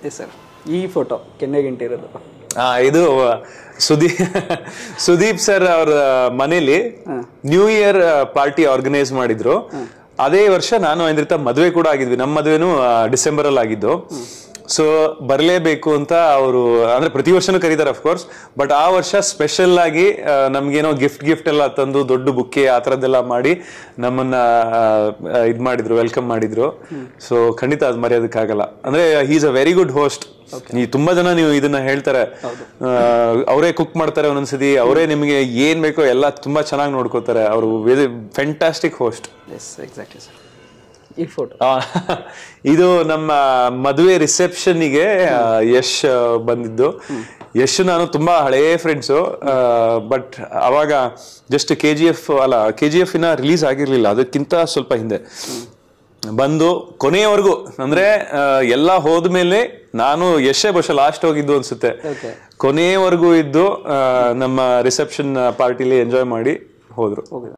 S sir ಈ photo ಕೆನ್ನೆಗಿಂಟಿರೋದು ಆ, ಇದು ಸುದೀಪ್ ಸುದೀಪ್ ಸರ್ ಅವ್ರ ಮನೇಲಿ ನ್ಯೂ ಇಯರ್ ಪಾರ್ಟಿ ಆರ್ಗನೈಸ್ ಮಾಡಿದ್ರು ಅದೇ ವರ್ಷ ನಾನು ಐಂದ್ರಿತ ಮದುವೆ ಕೂಡ ಆಗಿದ್ವಿ ನಮ್ಮ ಮದುವೆನೂ ಡಿಸೆಂಬರ್ ಅಲ್ಲಿ ಆಗಿದ್ದು ಸೊ ಬರಲೇಬೇಕು ಅಂತ ಅವರು ಅಂದ್ರೆ ಪ್ರತಿ ವರ್ಷನೂ ಕರೀತಾರೆ ಅಫ್ಕೋರ್ಸ್ ಬಟ್ ಆ ವರ್ಷ ಸ್ಪೆಷಲ್ ಆಗಿ ಆ, ನಮ್ಗೇನೋ ಗಿಫ್ಟ್ ಗಿಫ್ಟ್ ಎಲ್ಲ ತಂದು ದೊಡ್ಡ ಬುಕ್ಕೆ ಆ ಥರದ್ದೆಲ್ಲ ಮಾಡಿ ನಮ್ಮನ್ನ ಆ, ಇದ್ ಮಾಡಿದ್ರು ವೆಲ್ಕಮ್ ಮಾಡಿದ್ರು ಸೊ ಖಂಡಿತ ಅದು ಮರೆಯೋದಕ್ಕಾಗಲ್ಲ ಅಂದ್ರೆ is a very good host ಈ ತುಂಬಾ ಜನ ನೀವು ಇದನ್ನ ಹೇಳ್ತಾರೆ ಅವರೇ ಕುಕ್ ಮಾಡ್ತಾರೆ ಒಂದೊಂದ್ಸತಿ ಅವರೇ ನಿಮಗೆ ಏನ್ ಬೇಕೋ ಎಲ್ಲ ತುಂಬಾ ಚೆನ್ನಾಗಿ ನೋಡ್ಕೋತಾರೆ ಅವರು fantastic host yes exactly sir ಈ ಫೋಟೋ ಇದು ನಮ್ಮ ಮದುವೆ ರಿಸೆಪ್ಷನ್ಗೆ ಯಶ್ ಆ, ಬಂದಿದ್ದು ಯಶ್ ನಾನು ತುಂಬಾ ಹಳೇ ಫ್ರೆಂಡ್ಸು ಬಟ್ ಅವಾಗ ಜಸ್ಟ್ ಕೆ ಜಿ ಎಫ್ ಅಲ್ಲ ಕೆ ಜಿ ಎಫ್ ಇನ್ನ ರಿಲೀಸ್ ಆಗಿರ್ಲಿಲ್ಲ ಅದಕ್ಕಿಂತ ಸ್ವಲ್ಪ ಹಿಂದೆ ಬಂದು ಕೊನೆಯವರೆಗೂ ಅಂದ್ರೆ ಆ, ಎಲ್ಲ ಹೋದ್ಮೇಲೆ ನಾನು ಯಶೇ ಬಹುಶಃ ಲಾಸ್ಟ್ ಹೋಗಿದ್ದು ಅನ್ಸುತ್ತೆ Okay. ಕೊನೆಯವರೆಗೂ ಇದ್ದು ಆ, ನಮ್ಮ ರಿಸೆಪ್ಷನ್ ಪಾರ್ಟಿಲಿ ಎಂಜಾಯ್ ಮಾಡಿ ಹೋದ್ರು ಹೋಗಿದೆ